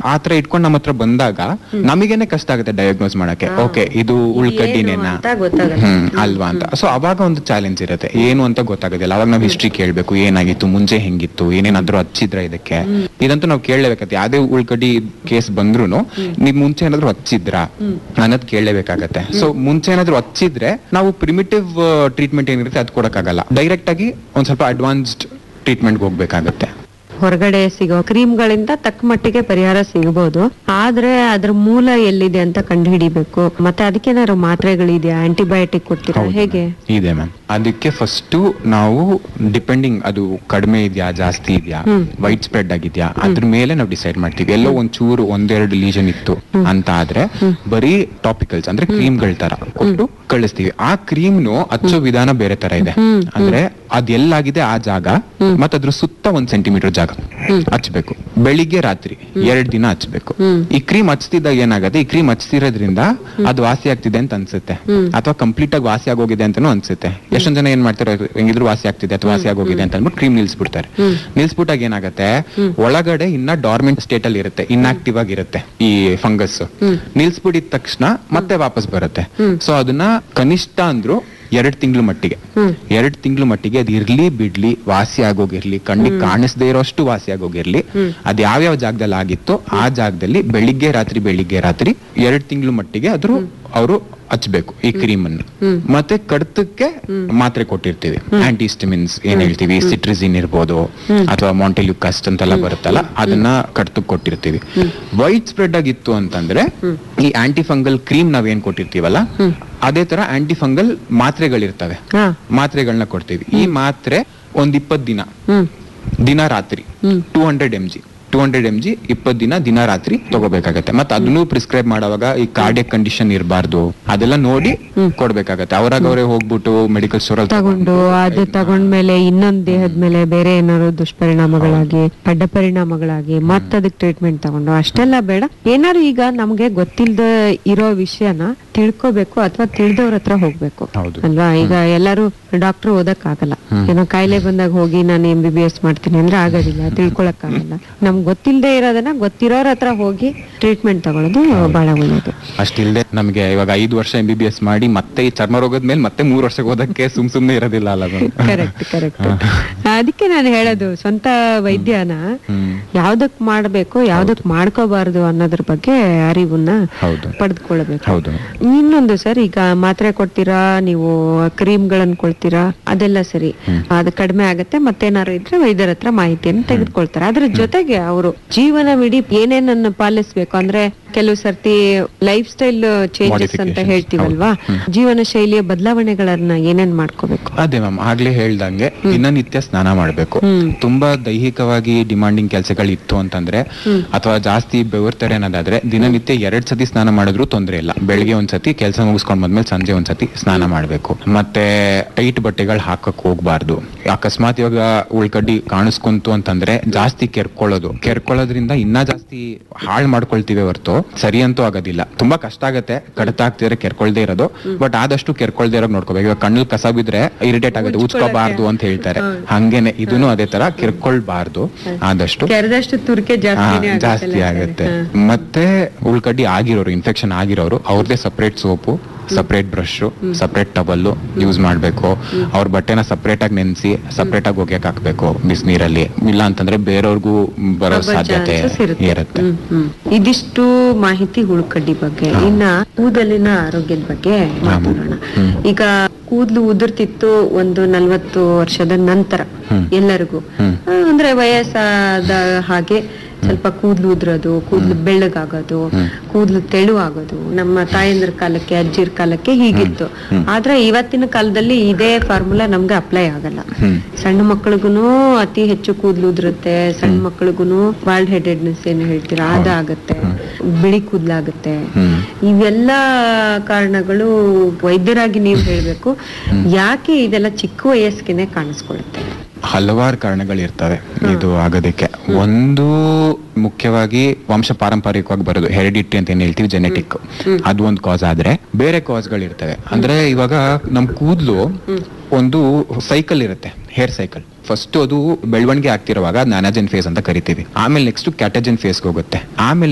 ಆತರ ಇಟ್ಕೊಂಡು ನಮ್ಮ ಹತ್ರ ಬಂದಾಗ ನಮಗೇನೆ ಕಷ್ಟ ಆಗುತ್ತೆ ಡಯಾಗ್ನೋಸ್ ಮಾಡಕ್ಕೆ ಓಕೆ ಇದು ಉಳ್ಕಡ್ಡಿನೇನಾ ಅಂತ ಗೊತ್ತಾಗಲ್ಲ. ಹ್ಮ್ ಅಲ್ವಾ ಅಂತ ಸೊ ಅವಾಗ ಒಂದು ಚಾಲೆಂಜ್ ಇರುತ್ತೆ ಏನು ಅಂತ ಗೊತ್ತಾಗೋದಿಲ್ಲ ಅವಾಗ ನಾವು ಹಿಸ್ಟ್ರಿ ಕೇಳ್ಬೇಕು ಏನಾಗಿತ್ತು ಮುಂಚೆ ಹೆಂಗಿತ್ತು ಏನೇನಾದ್ರೂ ಹಚ್ಚಿದ್ರ ಇದಕ್ಕೆ ಇದಂತೂ ನಾವು ಕೇಳಲೇಬೇಕಾಗತ್ತೆ ಯಾವ್ದೇ ಉಳ್ಕಡ್ಡಿ ಕೇಸ್ ಬಂದ್ರು ನೀವ್ ಮುಂಚೆ ಏನಾದ್ರು ಹಚ್ಚಿದ್ರಾ ಅನ್ನೋದ್ ಕೇಳಲೇಬೇಕಾಗತ್ತೆ ಸೊ ಮುಂಚೆ ಏನಾದ್ರು ಹಚ್ಚಿದ್ರೆ ನಾವು ಪ್ರಿಮಿಟಿವ್ ಟ್ರೀಟ್ಮೆಂಟ್ ಏನಿರುತ್ತೆ ಅದ್ ಕೊಡಕ್ಕಾಗಲ್ಲ ಡೈರೆಕ್ಟ್ ಆಗಿ ಒಂದ್ ಸ್ವಲ್ಪ ಅಡ್ವಾನ್ಸ್ಡ್ ಟ್ರೀಟ್ಮೆಂಟ್ಗೆ ಹೋಗ್ಬೇಕಾಗತ್ತೆ ಹೊರಗಡೆ ಸಿಗೋ ಕ್ರೀಮ್ಗಳಿಂದ ತಕ್ಕ ಮಟ್ಟಿಗೆ ಪರಿಹಾರ ಸಿಗಬಹುದು ಆದ್ರೆ ಅದ್ರ ಮೂಲ ಎಲ್ಲಿದೆ ಅಂತ ಕಂಡುಹಿಡಿಬೇಕು ಮತ್ತೆ ಅದಕ್ಕೇನಾದ್ರು ಮಾತ್ರೆಗಳಿದೆಯಾ ಆಂಟಿಬಯೋಟಿಕ್ ಕೊಡ್ತೀರಾ ಹೇಗೆ ಇದೆ ಮ್ಯಾಮ್ ಅದಕ್ಕೆ ಫಸ್ಟ್ ನಾವು ಡಿಪೆಂಡಿಂಗ್ ಅದು ಕಡಿಮೆ ಇದೆಯಾ ಜಾಸ್ತಿ ಇದೆಯಾ ವೈಟ್ ಸ್ಪ್ರೆಡ್ ಆಗಿದ್ಯಾ ಅದ್ರ ಮೇಲೆ ನಾವು ಡಿಸೈಡ್ ಮಾಡ್ತೀವಿ ಎಲ್ಲೋ ಒಂಚೂರು ಒಂದೆರಡು ಲೀಜನ್ ಇತ್ತು ಅಂತ ಆದ್ರೆ ಬರೀ ಟಾಪಿಕಲ್ಸ್ ಅಂದ್ರೆ ಕ್ರೀಮ್ಗಳ ತರ ಕೊಟ್ಟು ಕಳಿಸ್ತೀವಿ ಆ ಕ್ರೀಮ್ನು ಹಚ್ಚೋ ವಿಧಾನ ಬೇರೆ ತರ ಇದೆ ಅಂದ್ರೆ ಅದ್ ಎಲ್ಲಾಗಿದೆ ಆ ಜಾಗ ಮತ್ತೆ ಅದ್ರ ಸುತ್ತ ಒಂದ್ ಸೆಂಟಿಮೀಟರ್ ಜಾಗ ಹಚ್ಬೇಕು ಬೆಳಿಗ್ಗೆ ರಾತ್ರಿ ಎರಡ್ ದಿನ ಹಚ್ಬೇಕು ಈ ಕ್ರೀಮ್ ಹಚ್ತಿದ್ದಾಗ ಏನಾಗುತ್ತೆ ಈ ಕ್ರೀಮ್ ಹಚ್ತಿರೋದ್ರಿಂದ ಅದು ವಾಸಿ ಆಗ್ತಿದೆ ಅಂತ ಅನ್ಸುತ್ತೆ ಅಥವಾ ಕಂಪ್ಲೀಟ್ ಆಗಿ ವಾಸಿ ಆಗೋಗಿದೆ ಅಂತಾನು ಅನ್ಸುತ್ತೆ ಎಷ್ಟೊಂದ್ ಜನ ಏನ್ ಮಾಡ್ತಾರೆ ಹೆಂಗಿದ್ರು ವಾಸಿ ಆಗ್ತಿದೆ ಅಥವಾ ವಾಸಿ ಆಗೋಗಿದೆ ಅಂತ ಅಂದ್ಬಿಟ್ಟು ಕ್ರೀಮ್ ನಿಲ್ಸ್ಬಿಡ್ತಾರೆ ನಿಲ್ಸ್ಬಿಟ್ಟಾಗ ಏನಾಗತ್ತೆ ಒಳಗಡೆ ಇನ್ನ ಡಾರ್ಮೆಂಟ್ ಸ್ಟೇಟ್ ಅಲ್ಲಿ ಇರುತ್ತೆ ಇನ್ಆಕ್ಟಿವ್ ಆಗಿರುತ್ತೆ ಈ ಫಂಗಸ್ ನಿಲ್ಸ್ಬಿಟ್ಟಿದ ತಕ್ಷಣ ಮತ್ತೆ ವಾಪಸ್ ಬರುತ್ತೆ ಸೊ ಅದನ್ನ ಕನಿಷ್ಠ ಅಂದ್ರು ಎರಡ್ ತಿಂಗಳು ಮಟ್ಟಿಗೆ ಎರಡ್ ತಿಂಗಳು ಮಟ್ಟಿಗೆ ಅದ್ ಇರ್ಲಿ ಬಿಡ್ಲಿ ವಾಸಿ ಆಗೋಗಿರ್ಲಿ ಕಣ್ಣಿಗೆ ಕಾಣಿಸದೇ ಇರೋಷ್ಟು ವಾಸಿ ಆಗೋಗಿರ್ಲಿ ಅದ್ ಯಾವ್ಯಾವ ಜಾಗದಲ್ಲಿ ಆಗಿತ್ತೋ ಆ ಜಾಗದಲ್ಲಿ ಬೆಳಿಗ್ಗೆ ರಾತ್ರಿ ಬೆಳಿಗ್ಗೆ ರಾತ್ರಿ ಎರಡ್ ತಿಂಗಳು ಮಟ್ಟಿಗೆ ಅದ್ರ ಅವರು ಹಚ್ಬೇಕು ಈ ಕ್ರೀಮ್ ಅನ್ನು ಮತ್ತೆ ಕಡ್ತಕ್ಕೆ ಮಾತ್ರೆ ಕೊಟ್ಟಿರ್ತೀವಿ ಆಂಟಿಸ್ಟಿಮಿನ್ಸ್ ಏನ್ ಹೇಳ್ತೀವಿ ಸಿಟ್ರಿಸಿನ್ ಇರ್ಬೋದು ಅಥವಾ ಮಾಂಟೆಲ್ಯುಕಸ್ಟ್ ಅಂತೆಲ್ಲ ಬರುತ್ತಲ್ಲ ಅದನ್ನ ಕಡ್ತಕ್ ಕೊಟ್ಟಿರ್ತೀವಿ ವೈಟ್ ಸ್ಪ್ರೆಡ್ ಆಗಿತ್ತು ಅಂತಂದ್ರೆ ಈ ಆಂಟಿಫಂಗಲ್ ಕ್ರೀಮ್ ನಾವೇನ್ ಕೊಟ್ಟಿರ್ತೀವಲ್ಲ ಅದೇ ತರ ಆಂಟಿಫಂಗಲ್ ಮಾತ್ರೆಗಳಿರ್ತವೆ ಹಾ ಮಾತ್ರೆಗಳನ್ನ ಕೊಡ್ತೀವಿ ಈ ಮಾತ್ರೆ ಒಂದ್ ಇಪ್ಪತ್ ದಿನ ಹ್ಮ್ ದಿನ ರಾತ್ರಿ two hundred M G two hundred M G ಇಪ್ಪತ್ ದಿನ ದಿನ ರಾತ್ರಿ ತಗೋಬೇಕಾಗತ್ತೆ ಮತ್ತೆ ಅದನ್ನು ಪ್ರಿಸ್ಕ್ರೈಬ್ ಮಾಡುವಾಗ ಈ ಕಾರ್ಡಿಯಕ್ ಕಂಡೀಷನ್ ಇರಬಾರ್ದು ಅದೆಲ್ಲ ನೋಡಿ ಕೊಡ್ಬೇಕಾಗತ್ತೆ ಅವರಾಗ ಅವರೇ ಹೋಗ್ಬಿಟ್ಟು ಮೆಡಿಕಲ್ ಸ್ಟೋರ್ ಅಲ್ಲಿ ತಗೊಂಡು ಅದು ತಗೊಂಡ್ಮೇಲೆ ಇನ್ನೊಂದ್ ದೇಹದ ಮೇಲೆ ಬೇರೆ ಏನಾದ್ರು ದುಷ್ಪರಿಣಾಮಗಳಾಗಿ ಅಡ್ಡ ಪರಿಣಾಮಗಳಾಗಿ ಮತ್ತ ಅದಕ್ಕೆ ಟ್ರೀಟ್ಮೆಂಟ್ ತಗೊಂಡು ಅಷ್ಟೆಲ್ಲ ಬೇಡ ಏನಾದ್ರು ಈಗ ನಮ್ಗೆ ಗೊತ್ತಿಲ್ದ ಇರೋ ವಿಷಯನ ತಿಳ್ಕೊಬೇಕು ಅಥವಾ ತಿಳಿದವ್ರ ಹತ್ರ ಹೋಗ್ಬೇಕು ಹೌದು. ಅಲ್ವಾ ಈಗ ಎಲ್ಲರೂ ಡಾಕ್ಟರ್ ಓದಕ್ ಆಗಲ್ಲ ಏನೋ ಕಾಯಿಲೆ ಬಂದಾಗ ಹೋಗಿ ನಾನು ಎಂ ಬಿ ಬಿ ಎಸ್ ಮಾಡ್ತೀನಿ ಅಂದ್ರೆ ಆಗೋದಿಲ್ಲ ತಿಳ್ಕೊಳಕ್ ಆಗಲ್ಲ ನಮ್ಗೆ ಗೊತ್ತಿಲ್ಲದೆ ಇರೋದನ್ನ ಗೊತ್ತಿರೋರ ಹತ್ರ ಹೋಗಿ ಟ್ರೀಟ್ಮೆಂಟ್ ತಗೊಳ್ಳೋದು ಬಹಳ ಒಳ್ಳೇದು ಅಷ್ಟಿಲ್ದೆ ನಮ್ಗೆ ಇವಾಗ ಐದು ವರ್ಷ ಎಂ ಬಿ ಬಿ ಎಸ್ ಮಾಡಿ ಮತ್ತೆ ಈ ಚರ್ಮ ರೋಗದ ಮೇಲೆ ಮತ್ತೆ ಮೂರ್ ವರ್ಷಕ್ಕೆ ಓದಕ್ಕೆ ಸುಮ್ ಸುಮ್ನೆ ಇರೋದಿಲ್ಲ ಅಲ್ಲ ಅದು ಕರೆಕ್ಟ್ ಕರೆಕ್ಟ್ ಅದಕ್ಕೆ ನಾನು ಹೇಳೋದು ಸ್ವಂತ ವೈದ್ಯನ ಹ್ಮ್ ಯಾವ್ದಕ್ ಮಾಡ್ಬೇಕು ಯಾವ್ದಕ್ ಮಾಡ್ಕೋಬಾರ್ದು ಅನ್ನೋದ್ರ ಬಗ್ಗೆ ಅರಿವನ್ನ ಹೌದು ಪಡೆದುಕೊಳ್ಬೇಕು ಹೌದು ಇನ್ನೊಂದು ಸರ್ ಈಗ ಮಾತ್ರೆ ಕೊಡ್ತೀರಾ ನೀವು ಕ್ರೀಮ್ ಗಳನ್ನ ಕೊಡ್ತೀರಾ ಅದೆಲ್ಲ ಸರಿ ಅದು ಕಡಿಮೆ ಆಗತ್ತೆ ಮತ್ತೇನಾದ್ರು ಇದ್ರೆ ವೈದ್ಯರ ಹತ್ರ ಮಾಹಿತಿಯನ್ನು ತೆಗೆದುಕೊಳ್ತಾರೆ ಅದ್ರ ಜೊತೆಗೆ ಅವರು ಜೀವನವಿಡೀ ಏನೇನನ್ನ ಪಾಲಿಸ್ಬೇಕು ಅಂದ್ರೆ ಕೆಲವು ಸರ್ತಿ ಲೈಫ್ ಸ್ಟೈಲ್ ಚೇಂಜಸ್ ಅಂತ Modifications. ಹೇಳ್ತೀವಲ್ವಾ ಜೀವನ ಶೈಲಿಯ ಬದಲಾವಣೆಗಳನ್ನ ಏನೇನ್ ಮಾಡ್ಕೋಬೇಕು ಅದೇ ಮ್ಯಾಮ್ ಆಗ್ಲೇ ಹೇಳ್ದಂಗೆ ದಿನನಿತ್ಯ ಸ್ನಾನ ಮಾಡ್ಬೇಕು ತುಂಬಾ ದೈಹಿಕವಾಗಿ ಡಿಮಾಂಡಿಂಗ್ ಕೆಲಸಗಳು ಇತ್ತು ಅಂತಂದ್ರೆ ಅಥವಾ ಜಾಸ್ತಿ ಬೆವರ್ತಾರೆ ಅನ್ನೋದಾದ್ರೆ ದಿನನಿತ್ಯ ಎರಡ್ ಸತಿ ಸ್ನಾನ ಮಾಡಿದ್ರು ತೊಂದ್ರೆ ಇಲ್ಲ ಬೆಳಿಗ್ಗೆ ಒಂದ್ಸತಿ ಕೆಲಸ ಮುಗಿಸ್ಕೊಂಡ್ ಬಂದ್ಮೇಲೆ ಸಂಜೆ ಒಂದ್ಸತಿ ಸ್ನಾನ ಮಾಡ್ಬೇಕು ಮತ್ತೆ ಟೈಟ್ ಬಟ್ಟೆಗಳು ಹಾಕಕ್ ಹೋಗ್ಬಾರ್ದು ಅಕಸ್ಮಾತ್ ಇವಾಗ ಉಳ್ಕಡ್ಡಿ ಕಾಣಿಸ್ಕೊಂತು ಅಂತಂದ್ರೆ ಜಾಸ್ತಿ ಕೆರ್ಕೊಳ್ಳೋದು ಕೆರ್ಕೊಳ್ಳೋದ್ರಿಂದ ಇನ್ನ ಜಾಸ್ತಿ ಹಾಳ್ ಮಾಡ್ಕೊಳ್ತೀವಿ ಹೊರತು ಸರಿ ಅಂತೂ ಆಗೋದಿಲ್ಲ ತುಂಬಾ ಕಷ್ಟ ಆಗತ್ತೆ ಕಡತ ಆಗ್ತಿದ್ರೆ ಕೆರ್ಕೊಳ್ದೇ ಇರೋದು ಬಟ್ ಆದಷ್ಟು ಕೆರ್ಕೊಳ್ದೇ ಇರೋಗ್ ನೋಡ್ಕೋಬೇಕು ಇವಾಗ ಕಣ್ಣಲ್ಲಿ ಕಸ ಬಿದ್ರೆ ಇರಿಟೇಟ್ ಆಗುತ್ತೆ ಉಚ್ಕೋಬಾರ್ದು ಅಂತ ಹೇಳ್ತಾರೆ ಹಂಗೇನೆ ಇದನ್ನು ಅದೇ ತರ ಕೆರ್ಕೊಳ್ಬಾರ್ದು ಆದಷ್ಟು ಕೆರೆದಷ್ಟು ತುರ್ಕೆ ಹಾ, ಜಾಸ್ತಿನೇ ಜಾಸ್ತಿ ಆಗುತ್ತೆ ಮತ್ತೆ ಉಳ್ಕಡ್ಡಿ ಆಗಿರೋರು ಇನ್ಫೆಕ್ಷನ್ ಆಗಿರೋರು ಅವ್ರದೇ separate soap separate brush separate ಟಬಲ್ಲು ಯೂಸ್ ಮಾಡ್ಬೇಕು ಅವ್ರ ಬಟ್ಟೆನ ಸಪರೇಟ್ ಆಗಿ ನೆನೆಸಿ ಸಪರೇಟ್ ಆಗಿ ಒಗ್ಯಕ್ ಹಾಕ್ಬೇಕು ಬಿಸಿನೀರಲ್ಲಿ ಇಲ್ಲ ಅಂತಂದ್ರೆ ಬೇರೆಯವ್ರಿಗೂ ಬರೋ ಸಾಧ್ಯತೆ chances ಇರುತ್ತೆ. ಇರುತ್ತೆ ಹ್ಮ್, ಹ್ಮ್. ಇದಿಷ್ಟು ಮಾಹಿತಿ ಹುಳುಕಡ್ಡಿ ಬಗ್ಗೆ ಇನ್ನ ಕೂದಲಿನ ಆರೋಗ್ಯದ ಬಗ್ಗೆ ಮಾತಾಡೋಣ ಈಗ ಕೂದಲು ಉದುರ್ತಿತ್ತು ಒಂದು ನಲ್ವತ್ತು ವರ್ಷದ ನಂತರ ಎಲ್ಲರಿಗೂ ಆ, ಅಂದ್ರೆ ವಯಸ್ಸಾದ ಹಾಗೆ ಸ್ವಲ್ಪ ಕೂದಲು ಉದುರೋದು ಕೂದಲು ಬೆಳ್ಳಗಾಗೋದು ಕೂದಲು ತೆಳುವಾಗೋದು ನಮ್ಮ ತಾಯಂದ್ರ ಕಾಲಕ್ಕೆ ಅಜ್ಜಿರ ಕಾಲಕ್ಕೆ ಹೀಗಿತ್ತು ಆದ್ರೆ ಇವತ್ತಿನ ಕಾಲದಲ್ಲಿ ಇದೇ ಫಾರ್ಮುಲಾ ನಮ್ಗೆ ಅಪ್ಲೈ ಆಗಲ್ಲ ಸಣ್ಣ ಮಕ್ಕಳಿಗೂ ಅತಿ ಹೆಚ್ಚು ಕೂದಲು ಉದುರುತ್ತೆ ಸಣ್ಣ ಮಕ್ಕಳಿಗೂ ಬಾಲ್ಡ್ ಹೆಡೆಡ್ನೆಸ್ ಏನು ಹೇಳ್ತೀರಾ ಅದಾಗತ್ತೆ ಬಿಳಿ ಕೂದಲಾಗತ್ತೆ ಇವೆಲ್ಲ ಕಾರಣಗಳು ವೈದ್ಯರಾಗಿ ನೀವು ಹೇಳ್ಬೇಕು ಯಾಕೆ ಇದೆಲ್ಲ ಚಿಕ್ಕ ವಯಸ್ಸಿಗೆ ಕಾಣಿಸ್ಕೊಳ್ಳುತ್ತೆ ಹಲವಾರು ಕಾರಣಗಳಿರ್ತವೆ ಇದು ಆಗೋದಕ್ಕೆ ಒಂದು ಮುಖ್ಯವಾಗಿ ವಂಶ ಪಾರಂಪರಿಕವಾಗಿ ಬರೋದು ಹೆರಿಡಿಟಿ ಅಂತ ಏನ್ ಹೇಳ್ತೀವಿ ಜೆನೆಟಿಕ್ ಅದು ಒಂದು ಕಾಸ್ ಆದ್ರೆ ಬೇರೆ ಕಾಸ್ಗಳಿರ್ತವೆ ಅಂದ್ರೆ ಇವಾಗ ನಮ್ ಕೂದಲು ಒಂದು ಸೈಕಲ್ ಇರುತ್ತೆ ಹೇರ್ ಸೈಕಲ್ ಫಸ್ಟ್ ಅದು ಬೆಳವಣಿಗೆ ಆಗ್ತಿರುವಾಗ ನಾನಾಜನ್ ಫೇಸ್ ಅಂತ ಕರಿತೀವಿ ಆಮೇಲೆ ನೆಕ್ಸ್ಟ್ ಕ್ಯಾಟಜನ್ ಫೇಸ್ಗೆ ಹೋಗುತ್ತೆ ಆಮೇಲೆ